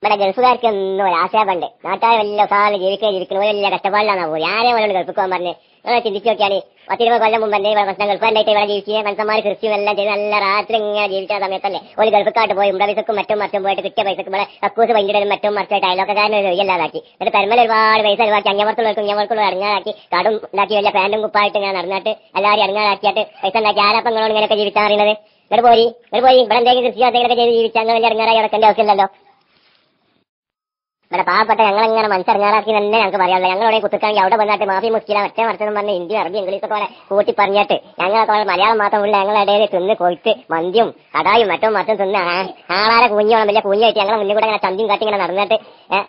ഇവിടെ ഗൾഫുകാർക്ക് ഒന്നും ഒരു ആശയമുണ്ട് നാട്ടുകാർ വലിയ സാറിന് ജീവിക്കാൻ ജീവിക്കണം വലിയ കഷ്ടപ്പാടിലാണ് പോകും ആരെയും പോലെ ഗൾഫ് പോകാൻ പറഞ്ഞ് നിങ്ങൾ ചിന്തിച്ചു നോക്കിയാൽ പത്തിരുപത് കൊല്ലം മുമ്പ് എന്റെ ഇവിടെ പ്രശ്നം ഗൾഫായിട്ട് ഇവിടെ ജീവിക്കുക മനുഷ്യന്മാർ കൃഷിയും എല്ലാം ചെയ്ത് നല്ല രാത്രി ഇങ്ങനെ ജീവിച്ച സമയത്തല്ലേ ഒരു ഗൾഫക്കാട്ട് പോയി ഉണ്ട പൈസക്കും മറ്റും മറ്റും പോയിട്ട് കിട്ടിയ പൈസക്ക് ഇവിടെ കക്കൂസ് പൈൻ്റെ മറ്റും മറ്റായിട്ട് അയലോക്കാരനെ ഒരു ഇല്ലാതാക്കി എന്നിട്ട് പെരുമല ഒരുപാട് പൈസ ഒഴിവാക്കി അങ്ങവർക്കുള്ളവർക്കും ഇങ്ങവർക്കുള്ള ഇറങ്ങാറാക്കി കടും ഉണ്ടാക്കി വലിയ പാന്റും കുപ്പായിട്ട് ഇങ്ങനെ നടന്നിട്ട് എല്ലാവരും ഇറങ്ങാറാക്കിയിട്ട് പൈസ ഉണ്ടാക്കി ആരപ്പം നിങ്ങളോട് ഇങ്ങനെയൊക്കെ ജീവിച്ചാൽ അറിയുന്നത് ഇങ്ങോട്ട് പോയി ഇങ്ങോട്ട് പോയി ഇവിടെ എന്തെങ്കിലും കൃഷി എന്തെങ്കിലുമൊക്കെ ചെയ്ത് ജീവിച്ചാൽ അങ്ങനെ വലിയ ഇറങ്ങാറായി ഇറക്കേണ്ട ആവശ്യമില്ലല്ലോ ഇവിടെ പാവപ്പെട്ട ഞങ്ങളെങ്ങനെ മനസ്സിറങ്ങാറാക്കി തന്നെ ഞങ്ങൾക്ക് പറയാനുള്ളത് ഞങ്ങളവിടെ കുത്തിക്കാണെങ്കിൽ അവിടെ വന്നിട്ട് മാഫി മുസ്കില മറ്റേ മറിച്ചെന്ന് പറഞ്ഞ് ഹിന്ദി അറബി ഇംഗ്ലീഷൊക്കെ പോലെ കൂട്ടി പറഞ്ഞിട്ട് ഞങ്ങളൊക്കെ പോലെ മലയാളം മാത്രം ഉള്ള ഞങ്ങളുടെ ഇടയിൽ തിന്ന് കൊയ്ത്ത് മന്തിയും കടായും മറ്റും മറ്റും തിന്ന് ആ- ആളാരെ കുഞ്ഞോളം വലിയ കുഞ്ഞായിട്ട് ഞങ്ങളെ മുന്നിൽ കൂടെ ഇങ്ങനെ ചന്തിയും കാട്ടി ഇങ്ങനെ നടന്നിട്ട് ഏഹ്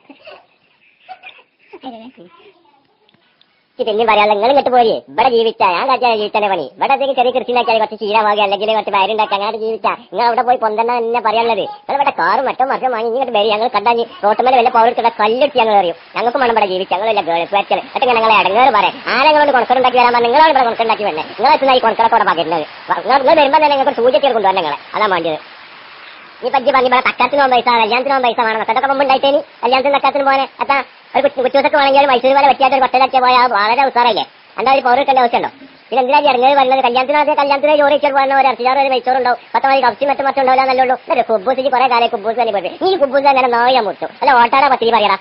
പിന്നെ പറയാനുള്ള നിങ്ങൾ ഇങ്ങോട്ട് പോരി ഇവിടെ ജീവിച്ചാ ഞാൻ കാച്ചാ ജീവിച്ചാന്റെ പണി ഇവിടെ എന്തെങ്കിലും ചെറിയ കൃഷി ഉണ്ടാക്കിയാൽ കുറച്ച് ചീരമാകുക അല്ലെങ്കിൽ കുറച്ച് വയറുണ്ടാക്കി അങ്ങനെ ജീവിച്ചാ നിങ്ങൾ അവിടെ പോയി പൊന്തെണ്ണ തന്നെ പറയാനുള്ളത് നിങ്ങൾ ഇവിടെ കാറും മറ്റോ മറ്റോ വാങ്ങി ഇങ്ങോട്ട് വരും ഞങ്ങൾ കണ്ടാൽ റോട്ടുമേലെ വല്ല പൗരത്തിടെ കല്ലെടുത്ത് ഞങ്ങൾ അറിയും ഞങ്ങൾക്ക് വേണം ഇവിടെ ജീവിച്ചാൽ ഞങ്ങളില്ല ഗേൾസ് വെച്ചത് എന്നിട്ട് ഞങ്ങളെ ഇടങ്ങേറ് പറയാം ആരെങ്കിലും കൊണക്കറുണ്ടാക്കി വരാൻ പറഞ്ഞാൽ നിങ്ങളാണ് ഇവിടെ കൊണക്കുണ്ടാക്കി വരുന്നത് നിങ്ങൾ എത്തുന്ന ഈ കൊണക്കറൊക്കെ ഇവിടെ പകരുന്നത് നിങ്ങൾ നിങ്ങൾ വരുമ്പോൾ തന്നെ നിങ്ങൾക്ക് സൂചിച്ചേർ കൊണ്ടുവരണം നിങ്ങളെ അതാ വേണ്ടത് ഈ പറ്റി പറഞ്ഞു ഇവിടെ തക്കാത്തിന് പോകാൻ പൈസ കല്യാണത്തിന് പോകാൻ പൈസ വേണം അതൊക്കെ മുമ്പ് ഉണ്ടായിട്ടേനി കല്യാണത്തിന് തക്കാത്തിന് പോകാൻ എത്താ ഒരു കുറ്റി കുറ്റൂസൊക്കെ വേണമെങ്കിൽ ഒരു മൈസൂർ വരെ പറ്റിയായിട്ട് ഒരു പട്ടലൊക്കെ പോയാൽ വളരെ ഉസാറല്ലേ എന്താ ഒരു പൗരക്കേണ്ട ആവശ്യമുണ്ടോ പിന്നെ എന്തിനാ ഇറങ്ങി വരുന്നത് കല്യാണത്തിന് ആദ്യം കല്യാണത്തിന് ചോറ് വെച്ചാൽ പോകുന്ന ഒരു ഇറച്ചിച്ചാറ് ഒരു മൈസൂറുണ്ടാവും പത്ത് മണി കപ്സി മറ്റും മറ്റും ഉണ്ടാവില്ല നല്ലുള്ളൂ എന്നിട്ട് കുബൂസിക്ക് കുറെ കാലം കുബൂസ് തന്നെ പോയി ഈ കുബൂസ് തന്നെ നായ മുട്ടും അല്ല ഓട്ടാടാ പത്തിരി പറയടാ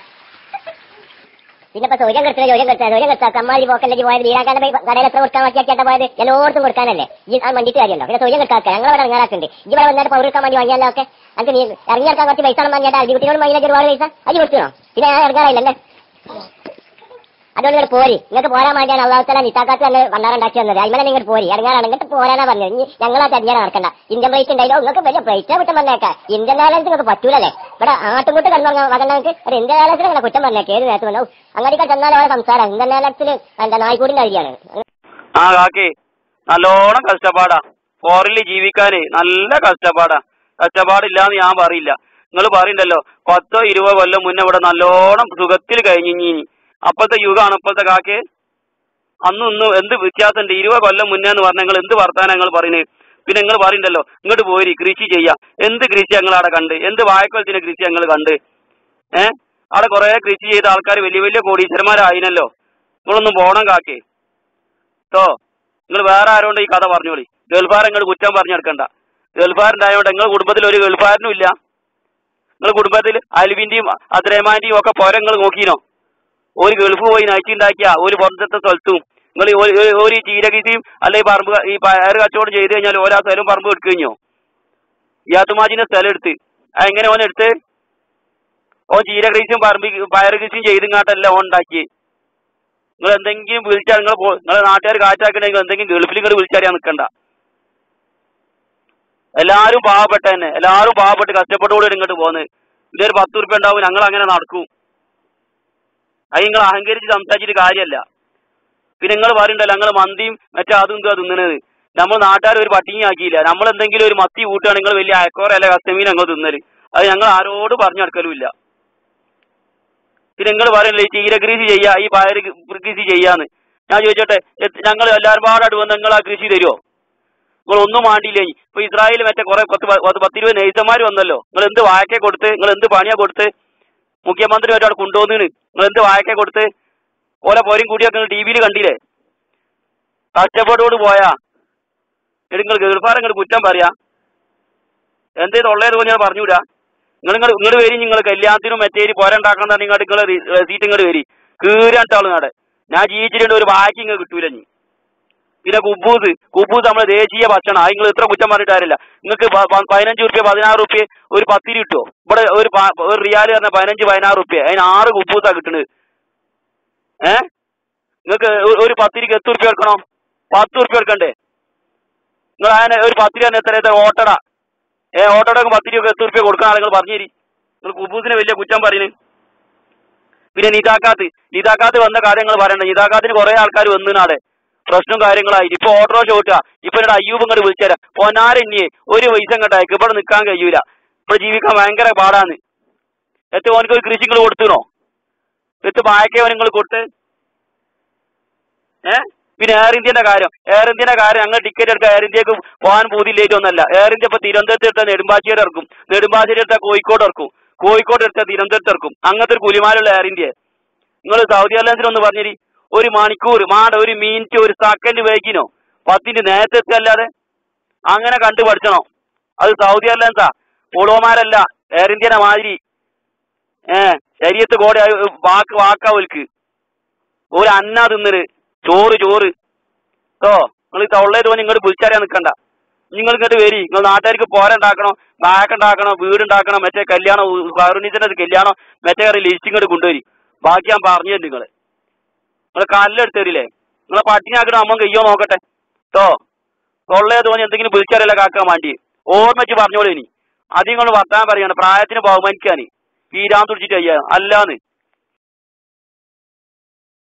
പിന്നെ ഇപ്പൊ സൂര്യൻ കെടുത്തില്ല സൂര്യൻ കെടുത്ത സൂര്യൻ കെടുത്ത കമ്മാരി പോക്കല്ലെങ്കിൽ പോയത് വീരാക്കാന്റെ പോയി കടയിൽ എത്ര കൊടുക്കാൻ ബാക്കിയാക്കിയാ പോയത് എല്ലായിടത്തും കൊടുക്കാനല്ലേ ഈ ആ മണ്ടിട്ട് കാര്യമുണ്ടോ പിന്നെ സൂര്യൻ കെടുത്താക്ക ഞങ്ങൾ ഇവിടെ ഇറങ്ങാറാക്കുന്നുണ്ട് ഈ ഇവിടെ വന്നിട്ട് പൗരക്കാൻ വേണ്ടി വാങ്ങിയാലോ ഒക്കെ എനിക്ക് നീ ഇറങ്ങിയെടുക്കാൻ കുറച്ച് പൈസ വാങ്ങിയാൽ അടികുട്ടിയോട് വാങ്ങിയാൽ ഒരുപാട് പൈസ അടി കൊടുക്കണോ പിന്നെ ഞാൻ ഇറങ്ങാറില്ലല്ലേ അതുകൊണ്ട് നിങ്ങൾ പോരി നിങ്ങൾക്ക് പോരാൻ വേണ്ടിയാണ് അള്ളാഹുത്തല നിത്താക്കാത്ത് തന്നെ ഭണ്ണാറുണ്ടാക്കി വന്നത് അതിമനെ നിങ്ങൾ പോരി ഇറങ്ങാറാണ് ഇങ്ങോട്ട് പോരാനാ പറഞ്ഞത് ഇനി ഞങ്ങളാ തടിയാണ് നടക്കണ്ട ഇന്ത്യൻ പ്ലേറ്റ് ഉണ്ടായില്ലോ നിങ്ങൾക്ക് വലിയ പ്ലേറ്റ് വിട്ട് വന്നേക്കാം ഇന്ത്യൻ ബാലൻസ് നിങ്ങൾക്ക് പറ്റൂലല്ലേ ഇവിടെ ആട്ടുംകൂട്ട് കണ്ടു വകങ്ങൾക്ക് ഒരു ഇന്ത്യൻ ബാലൻസ് നിങ്ങളെ കുറ്റം പറഞ്ഞേക്കാം ഏത് നേരത്ത് വന്നു അങ്ങനെയൊക്കെ ചെന്നാൽ അവിടെ സംസാരം ഇന്ത്യൻ ബാലൻസിൽ എന്താ നായ്ക്കൂടിന്റെ അരിയാണ് ആ കാക്കി നല്ലോണം കഷ്ടപ്പാടാ ഫോറിനിൽ ജീവിക്കാനേ നല്ല കഷ്ടപ്പാടാ കഷ്ടപ്പാടില്ലാന്ന് ഞാൻ പറയില്ല നിങ്ങൾ പറയണ്ടല്ലോ പത്തോ ഇരുപതോ കൊല്ലം മുന്നേ ഇവിടെ നല്ലോണം സുഖത്തിൽ കഴിഞ്ഞിഞ്ഞി അപ്പോഴത്തെ യുഗമാണ് ഇപ്പോഴത്തെ കാക്കെ അന്നും ഇന്നും എന്ത് വ്യത്യാസമുണ്ട് ഇരുപത് കൊല്ലം മുന്നേ എന്ന് പറഞ്ഞാൽ നിങ്ങൾ എന്ത് വർത്താനം നിങ്ങൾ പറയുന്നത് പിന്നെ നിങ്ങൾ പറയണ്ടല്ലോ ഇങ്ങോട്ട് പോരി കൃഷി ചെയ്യാം എന്ത് കൃഷി ഞങ്ങൾ അവിടെ കണ്ട് എന്ത് വാഴക്കൊലത്തിന്റെ കൃഷി ഞങ്ങൾ കണ്ട് ഏ അവിടെ കുറെ കൃഷി ചെയ്ത ആൾക്കാർ വലിയ വലിയ കോടീശ്വരന്മാരായിനല്ലോ നിങ്ങളൊന്നും പോണം കാക്കേ കേട്ടോ നിങ്ങൾ വേറെ ആരോണ്ട് ഈ കഥ പറഞ്ഞോളി ഗൾഫാർ നിങ്ങൾ കുറ്റം പറഞ്ഞെടുക്കണ്ട ഗൾഫാറുണ്ടായോണ്ട് നിങ്ങളുടെ കുടുംബത്തിൽ ഒരു ഗൾഫാരനും ഇല്ല നിങ്ങൾ കുടുംബത്തിൽ അലുവിന്റെയും അദ്രേമാന്റെയും ഒക്കെ പോര നിങ്ങൾ നോക്കീനോ ഒരു ഗൾഫ് പോയി നയിച്ചുണ്ടാക്കിയ ഒരു പുറത്തത്തെ സ്ഥലത്തും നിങ്ങൾ ഒരു ചീരകൃഷിയും അല്ലെങ്കിൽ പറമ്പ് ഈ പയർ കച്ചവടം ചെയ്ത് കഴിഞ്ഞാൽ ഓരോ സ്ഥലവും പറമ്പ് എടുത്തു കഴിഞ്ഞോ യാത്തുമാജിന്റെ സ്ഥലം എടുത്ത് അത് എങ്ങനെ ഓൻ എടുത്ത് ഓൻ ചീരകൃഷിയും പറമ്പ് പയർ കൃഷിയും ചെയ്തിങ്ങാട്ടല്ല ഓൻ ഉണ്ടാക്കി നിങ്ങൾ എന്തെങ്കിലും വിളിച്ചാൽ നിങ്ങൾ നിങ്ങളെ നാട്ടുകാർ കാറ്റാക്കണമെങ്കിൽ എന്തെങ്കിലും ഗൾഫിൽ ഇങ്ങോട്ട് വിളിച്ചറിയാൻ നിൽക്കണ്ട എല്ലാവരും പാവപ്പെട്ട തന്നെ എല്ലാവരും പാവപ്പെട്ട് കഷ്ടപ്പെട്ടോടെ ഇങ്ങോട്ട് പോകുന്നത് ഇതൊരു പത്ത് ഉറുപ്പ്യ ഉണ്ടാവും ഞങ്ങൾ അങ്ങനെ നടക്കും അത് നിങ്ങൾ അഹങ്കരിച്ച് സംസാരിച്ചിട്ട് കാര്യമല്ല പിന്നെ നിങ്ങൾ പറയണ്ടല്ലോ ഞങ്ങൾ മന്തിയും മറ്റേ അതും ഇതും തിന്നണത് നമ്മൾ നാട്ടുകാർ ഒരു പട്ടിണി ആക്കിയില്ല നമ്മൾ എന്തെങ്കിലും ഒരു മത്തി കൂട്ടുകയാണ് നിങ്ങൾ വലിയ അയക്കോറ അല്ല കസ്റ്റമീൻ ഞങ്ങൾ തിന്നല് അത് ഞങ്ങൾ ആരോട് പറഞ്ഞു നടക്കലുമില്ല പിന്നെ നിങ്ങൾ പറയണില്ലേ ഈ ചീരകൃഷി ചെയ്യാ ഈ പയർ കൃഷി ചെയ്യാന്ന് ഞാൻ ചോദിച്ചോട്ടെ എത്ത് ഞങ്ങൾ എല്ലാവരും പാടായിട്ട് വന്ന് നിങ്ങൾ ആ കൃഷി തരുമോ നിങ്ങൾ ഒന്നും മാണ്ടിയില്ലേ ഇപ്പൊ ഇസ്രായേൽ മറ്റേ കുറെ പത്ത് പ- പത്ത് പത്തിരുപത് നെയ്സന്മാർ വന്നല്ലോ നിങ്ങൾ എന്ത് വാഴക്കെ കൊടുത്ത് നിങ്ങൾ എന്ത് പണിയാ കൊടുത്ത് മുഖ്യമന്ത്രി മറ്റേ അവിടെ കൊണ്ടുവന്നിന് നിങ്ങൾ എന്ത് വാഴക്കെ കൊടുത്ത് ഓലെ പോരും കൂടിയൊക്കെ നിങ്ങൾ ടി വിയിൽ കണ്ടില്ലേ കഷ്ടപ്പാടോട് പോയാ എന്നിട്ട് നിങ്ങൾ ഗൾഫാർ നിങ്ങൾ കുറ്റം പറയാ എന്തേ തൊള്ളേത് പോലെ ഞാൻ പറഞ്ഞുവിടാ നിങ്ങൾ നിങ്ങൾ ഇങ്ങോട്ട് വരി നിങ്ങൾ കല്യാണത്തിനും മറ്റേ പോരണ്ടാക്കണം തന്നെ ഇങ്ങോട്ട് നിങ്ങൾ സീറ്റ് ഇങ്ങോട്ട് വരി കീറാട്ടാള് നാടെ ഞാൻ ജീവിച്ചിട്ടുണ്ട് ഒരു ബാക്കി ഇങ്ങ് കിട്ടൂല നീ പിന്നെ കുബൂസ് കുബൂസ് നമ്മുടെ ദേശീയ ഭക്ഷണം അത് നിങ്ങൾ ഇത്ര കുറ്റം പറഞ്ഞിട്ട് കാര്യമില്ല നിങ്ങൾക്ക് പതിനഞ്ച് റുപ്യ പതിനാറ് റുപ്യ ഒരു പത്തിരി കിട്ടുമോ ഇവിടെ ഒരു പ- ഒരു റിയാൽ പറഞ്ഞ പതിനഞ്ച് പതിനാറ് റുപ്യ അതിന് ആറ് കുബൂസാ കിട്ടുന്നത് ഏ നിങ്ങൾക്ക് ഒരു പത്തിരിക്ക് എത്ര റുപ്യ എടുക്കണോ പത്ത് റുപ്യ എടുക്കണ്ടേ നിങ്ങൾ അതിന് ഒരു പത്തിരി തന്നെ എത്ര എത്ര ഓട്ടട ഏ ഓട്ടോടൊക്കെ പത്തിരി ഒക്കെ എത്ര റുപ്യ കൊടുക്കുന്ന ആളുകൾ പറഞ്ഞേരി നിങ്ങൾ കുബൂസിനെ വലിയ കുറ്റം പറയുന്നത് പിന്നെ നിതാക്കാത്ത് നിതാക്കാത്ത് വന്ന കാര്യങ്ങൾ പറയണ്ട നിതാക്കാത്തിന് കുറെ ആൾക്കാർ വന്നിനാടെ പ്രശ്നം കാര്യങ്ങളായി ഇപ്പൊ ഓട്ടോ ചോട്ടുക ഇപ്പൊ എന്നോട് അയ്യൂബ് ഇങ്ങോട്ട് വിളിച്ചുതരാം പൊന്നാരന്യെ ഒരു പൈസ ഇങ്ങോട്ടായി ഇവിടെ നിൽക്കാൻ കഴിയൂല ഇവിടെ ജീവിക്കാൻ ഭയങ്കര പാടാണ് എത്ര ഓനക്ക് ഒരു കൃഷി നിങ്ങൾ കൊടുത്തുനോ എത്ര വായക്കോ നിങ്ങൾ കൊടുത്ത് ഏ പിന്നെ എയർ ഇന്ത്യന്റെ കാര്യം എയർ ഇന്ത്യന്റെ കാര്യം ഞങ്ങൾ ടിക്കറ്റ് എടുക്കാൻ എയർ ഇന്ത്യക്ക് പോകാൻ പൂതിയില്ലേറ്റൊന്നല്ല എയർ ഇന്ത്യ ഇപ്പൊ തിരുവനന്തപുരത്ത് എടുത്ത നെടുമ്പാശ്ശേരി ഇറക്കും നെടുമ്പാശ്ശേരി എടുത്ത കോഴിക്കോട് ഇറക്കും കോഴിക്കോട് എടുത്ത തിരുവനന്തപുരത്ത് ഇറക്കും അങ്ങനത്തെ ഒരു കുലിമാലുള്ള എയർ ഇന്ത്യ നിങ്ങൾ സൗദി എയർലൈൻസിന് ഒന്ന് പറഞ്ഞിരി ഒരു മണിക്കൂർ മാട ഒരു മിനിറ്റ് ഒരു സെക്കൻഡ് വൈകിനോ പത്തിന്റെ നേരത്തെ എത്തല്ലാതെ അങ്ങനെ കണ്ടു പഠിച്ചണം അത് സൗദി എയർലൈൻസാ പോളോമാരല്ല എയർ ഇന്ത്യനെ മാതിരി ഏ ശരീരത്ത് കോടെ വാക്ക് വാക്കാ ഒൽക്ക് ഒരു അന്ന തിന്നല് ചോറ് ചോറ് കേട്ടോ നിങ്ങൾ തൊള്ളേ തോന്നി ഇങ്ങോട്ട് വിളിച്ചറിയാൻ നിൽക്കണ്ട നിങ്ങൾ ഇങ്ങോട്ട് വരി നിങ്ങൾ നാട്ടുകാർക്ക് പോരുണ്ടാക്കണം ബാക്ക് ഉണ്ടാക്കണം വീടുണ്ടാക്കണം മറ്റേ കല്യാണം ഫർണിച്ചറിന്റെ കല്യാണം മറ്റേ കറി ലിസ്റ്റ് ഇങ്ങോട്ട് കൊണ്ടുവരി ബാക്കി ഞാൻ പറഞ്ഞു തരും നിങ്ങൾ നിങ്ങൾ കല്ലെടുത്ത് തരില്ലേ നിങ്ങളെ പട്ടിണിയാക്കണം അമ്മ കയ്യോ നോക്കട്ടെ കേട്ടോ തൊള്ളേ തോന്നി എന്തെങ്കിലും വിളിച്ചറിയില്ല കാക്കാൻ വേണ്ടി ഓർമ്മിച്ച് പറഞ്ഞോളൂ ഇനി അധികം കൊണ്ട് വർത്താൻ പറയാണ് പ്രായത്തിന് ബഹുമാനിക്കാന് തീരാൻ തുടിച്ചിട്ട് അയ്യാ അല്ലാന്ന്